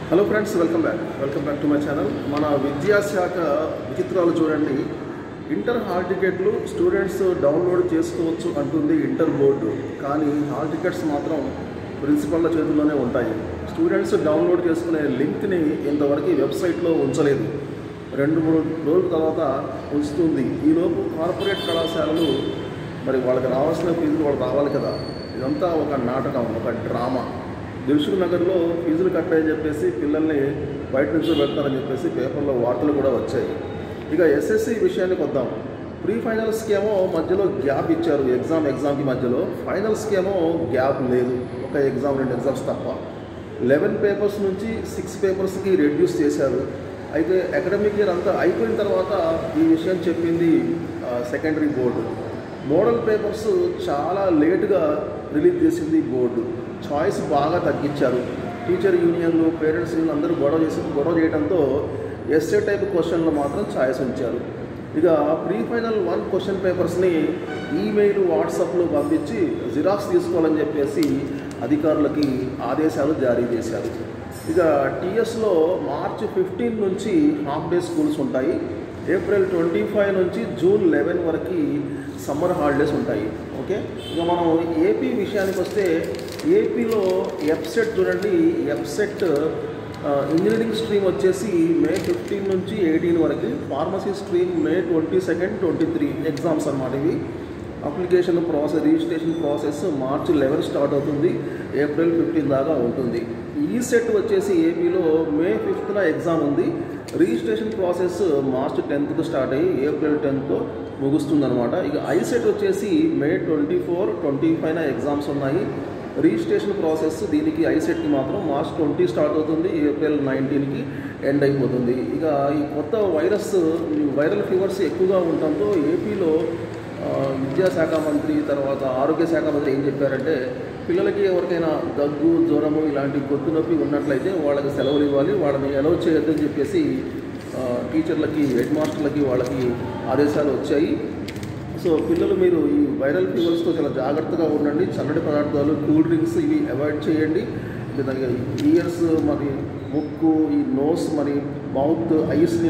hello friends welcome back welcome back to my channel మన విద్యాశాఖ విచిత్రాలు చూడండి ఇంటర్ హాల్ టికెట్లు స్టూడెంట్స్ డౌన్లోడ్ చేసుకోవచ్చు అంటుంది ఇంటర్ బోర్డు కానీ హాల్ టికెట్స్ మాత్రం ప్రిన్సిపల్ల చేతుల్లోనే ఉంటాయి స్టూడెంట్స్ డౌన్లోడ్ చేసుకునే లింక్ని ఇంతవరకు వెబ్సైట్లో ఉంచలేదు రెండు మూడు రోజుల తర్వాత ఉంచుతుంది ఈలోపు కార్పొరేట్ కళాశాలలు మరి వాళ్ళకి రావాల్సిన ఫీజులు వాళ్ళకి రావాలి కదా ఇదంతా ఒక నాటకం ఒక డ్రామా దిల్సుఖ్ నగర్లో ఫీజులు కట్టాయని చెప్పేసి పిల్లల్ని బయట నుంచి పెడతారని చెప్పేసి పేపర్లో వార్తలు కూడా వచ్చాయి ఇక ఎస్ఎస్సి విషయానికి వద్దాం ప్రీ ఫైనల్స్కి ఏమో మధ్యలో గ్యాప్ ఇచ్చారు ఎగ్జామ్ ఎగ్జామ్కి మధ్యలో ఫైనల్స్కి ఏమో గ్యాప్ లేదు ఒక ఎగ్జామ్ రెండు ఎగ్జామ్స్ తప్ప లెవెన్ పేపర్స్ నుంచి సిక్స్ పేపర్స్కి రెడ్యూస్ చేశారు అయితే అకాడమిక్ ఇయర్ అంతా అయిపోయిన తర్వాత ఈ విషయం చెప్పింది సెకండరీ బోర్డు మోడల్ పేపర్స్ చాలా లేటుగా రిలీజ్ చేసింది బోర్డు చాయిస్ బాగా తగ్గించారు టీచర్ యూనియన్లు పేరెంట్స్ యూనియన్ అందరూ గొడవ చేసి గొడవ చేయడంతో ఎస్ఏ టైప్ క్వశ్చన్లు మాత్రం చాయిస్ ఉంచారు ఇక ప్రీ ఫైనల్ వన్ క్వశ్చన్ పేపర్స్ని ఈమెయిల్ వాట్సాప్లో పంపించి జిరాక్స్ తీసుకోవాలని చెప్పేసి అధికారులకి ఆదేశాలు జారీ చేశారు ఇక టీఎస్లో మార్చ్ ఫిఫ్టీన్ నుంచి హాఫ్ డే స్కూల్స్ ఉంటాయి ఏప్రిల్ ట్వంటీ ఫైవ్ నుంచి జూన్ లెవెన్ వరకు సమ్మర్ హాలిడేస్ ఉంటాయి ఓకే ఇక మనం ఏపీ విషయానికి వస్తే ఏపీలో ఎఫ్సెట్ చూడండి ఎఫ్సెట్ ఇంజనీరింగ్ స్ట్రీమ్ వచ్చేసి మే ఫిఫ్టీన్ నుంచి ఎయిటీన్ వరకు pharmacy stream May twenty second twenty three exams అన్నమాట ఇవి application process registration process March eleven start అవుతుంది ఏప్రిల్ ఫిఫ్టీన్ దాకా ఉంటుంది ఈ సెట్ వచ్చేసి ఏపీలో మే ఫిఫ్త్న ఎగ్జామ్ ఉంది రిజిస్ట్రేషన్ ప్రాసెస్ మార్చ్ టెన్త్కి స్టార్ట్ అయ్యి ఏప్రిల్ టెన్త్ ముగుస్తుందన్నమాట ఇక ఐ సెట్ వచ్చేసి మే ట్వంటీ ఫోర్ ట్వంటీ ఫైవ్న ఎగ్జామ్స్ ఉన్నాయి రిజిస్ట్రేషన్ ప్రాసెస్ దీనికి ఐసెట్కి మాత్రం మార్చ్ ట్వంటీ స్టార్ట్ అవుతుంది ఏప్రిల్ నైన్టీన్కి ఎండ్ అయిపోతుంది ఇక ఈ కొత్త వైరస్ వైరల్ ఫీవర్స్ ఎక్కువగా ఉండటంతో ఏపీలో ఆ, విద్యాశాఖ మంత్రి తర్వాత ఆరోగ్య శాఖ మంత్రి ఏం చెప్పారంటే పిల్లలకి ఎవరికైనా దగ్గు జ్వరము ఇలాంటి గొంతు నొప్పి ఉన్నట్లయితే వాళ్ళకి సెలవులు ఇవ్వాలి వాళ్ళని అలౌ చేయొద్దని చెప్పేసి ఆ, టీచర్లకి హెడ్ మాస్టర్లకి వాళ్ళకి ఆదేశాలు వచ్చాయి సో పిల్లలు మీరు ఈ వైరల్ ఫీవర్స్తో చాలా జాగ్రత్తగా ఉండండి చల్లటి పదార్థాలు కూల్ డ్రింక్స్ ఇవి అవాయిడ్ చేయండి దానికి ఇయర్స్ మరి ముక్కు ఈ నోస్ మరి మౌత్ ఐస్ని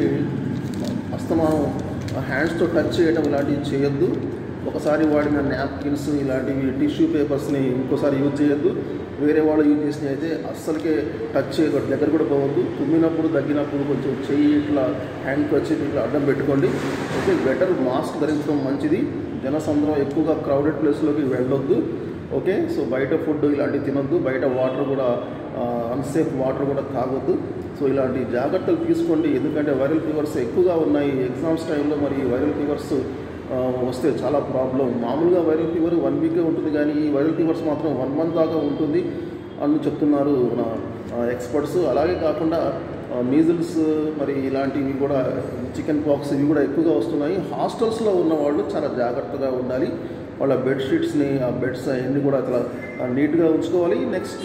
అస్తమానం హ్యాండ్స్తో టచ్ చేయడం ఇలాంటివి చేయొద్దు ఒకసారి వాడిన నాప్కిన్స్ ఇలాంటివి టిష్యూ పేపర్స్ని ఇంకోసారి యూజ్ చేయొద్దు వేరే వాళ్ళు యూజ్ చేసినవి అయితే అస్సలకే టచ్ చేయకూడదు దగ్గర కూడా పోవద్దు తుమ్మినప్పుడు దగ్గినప్పుడు కొంచెం చెయ్యి ఇట్లా హ్యాండ్కి వచ్చి ఇట్లా అడ్డం పెట్టుకోండి ఓకే బెటర్ మాస్క్ ధరించడం మంచిది జనసంద్రం ఎక్కువగా క్రౌడెడ్ ప్లేస్లోకి వెళ్ళొద్దు ఓకే సో బయట ఫుడ్ ఇలాంటివి తినొద్దు బయట వాటర్ కూడా అన్సేఫ్ వాటర్ కూడా తాగొద్దు సో ఇలాంటి జాగ్రత్తలు తీసుకోండి ఎందుకంటే వైరల్ ఫీవర్స్ ఎక్కువగా ఉన్నాయి ఎగ్జామ్స్ టైంలో మరి వైరల్ ఫీవర్స్ ఆ, వస్తే చాలా ప్రాబ్లం మామూలుగా వైరల్ ఫీవర్ వన్ వీకే ఉంటుంది కానీ ఈ వైరల్ ఫీవర్స్ మాత్రం వన్ మంత్ దాకా ఉంటుంది అని చెప్తున్నారు మన ఎక్స్పర్ట్స్ అలాగే కాకుండా మీజిల్స్ మరి ఇలాంటివి కూడా చికెన్ పాక్స్ ఇవి కూడా ఎక్కువగా వస్తున్నాయి హాస్టల్స్లో ఉన్న వాళ్ళు చాలా జాగ్రత్తగా ఉండాలి వాళ్ళ బెడ్షీట్స్ని ఆ బెడ్స్ అవన్నీ కూడా అట్లా నీట్గా ఉంచుకోవాలి నెక్స్ట్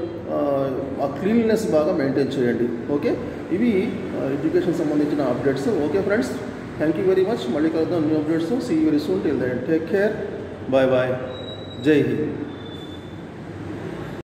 ఆ క్లీన్లీనెస్ బాగా మెయింటైన్ చేయండి ఓకే ఇవి ఎడ్యుకేషన్ సంబంధించిన updates okay friends thank you very much మళ్ళీ కలుద్దాం new updates see very soon till that take care bye bye జై హింద్